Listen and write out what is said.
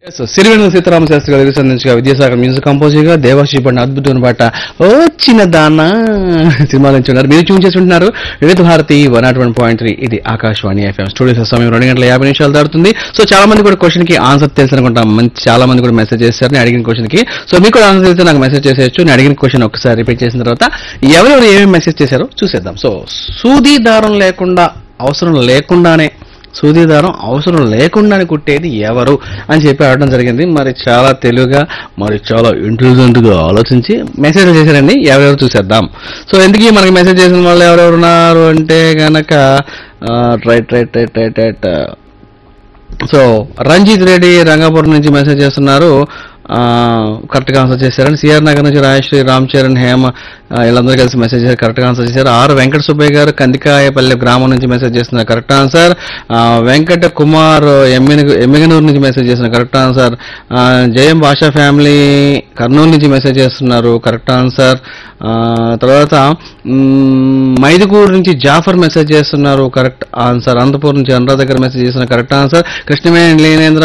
Yes, Sirivennela Sitarama Sastry గారు సంబంధించిన Vidyasagar music composer గా దేవాశి పడిన అద్భుతమైన పాట ఓ చిన్న దాన సినిమా నుంచి ఉన్నారు మీరు చూన్ చేసి ఉంటున్నారు Vividh Bharati one nought one point three ఇది ఆకాశవాణి ఎఫ్ఎం స్టూడియో సమయం రెండు గంటల యాభై నిమిషాలు దాటుతుంది సో చాలా మంది కూడా క్వశ్చన్ కి ఆన్సర్ తెలుసు అనుకుంటాం మంచి చాలా మంది కూడా మెసేజ్ చేస్తారు నేను అడిగిన క్వశ్చన్ కి సో మీకు కూడా ఆన్సర్ తెలిస్తే నాకు మెసేజ్ చేసేయచ్చు నేను అడిగిన క్వశ్చన్ ఒకసారి రిపీట్ చేసిన తర్వాత ఎవరెవరు ఏమేమి మెసేజ్ చేశారో చూసేద్దాం సో సూది దారం లేకుండా అవసరం లేకుండానే సూది దారం అవసరం లేకుండానే కుట్టేది ఎవరు అని చెప్పి అడగడం జరిగింది మరి చాలా తెలుగుగా మరి చాలా ఇంటెలిజెంట్ గా ఆలోచించి మెసేజ్ చేశారండి ఎవరెవరు చూసేద్దాం సో ఎందుకు మనకి మెసేజ్ చేసిన వాళ్ళు ఎవరెవరు ఉన్నారు అంటే గనక right right right right right so Ranjith Reddy Rangapuram నుంచి మెసేజ్ చేస్తున్నారు కరెక్ట్గా ఆన్సర్ చేశారని సిఆర్ నగర్ నుంచి రాజశ్రీ రామ్ చరణ్ హేమ ఆ, వీళ్ళందరూ కలిసి మెసేజ్ చేశారు కరెక్ట్గా ఆన్సర్ చేశారు ఆర్ వెంకట సుబ్బయ్య గారు కందికాయపల్లి గ్రామం నుంచి మెసేజ్ చేస్తున్నారు కరెక్ట్ ఆన్సర్ ఆ, వెంకట కుమార్ ఎమ్మిన ఎమ్మిగనూరు నుంచి మెసేజ్ చేస్తున్నారు కరెక్ట్ ఆన్సర్ ఆ, జయం భాషా ఫ్యామిలీ కర్నూలు నుంచి మెసేజ్ చేస్తున్నారు కరెక్ట్ ఆన్సర్ ఆ, తర్వాత మ్, మైదుగూరు నుంచి జాఫర్ మెసేజ్ చేస్తున్నారు కరెక్ట్ ఆన్సర్ అనంతపూర్ నుంచి అనురాధ దగ్గర మెసేజ్ చేస్తున్నారు కరెక్ట్ ఆన్సర్ కృష్ణవేణి లేనేంద్ర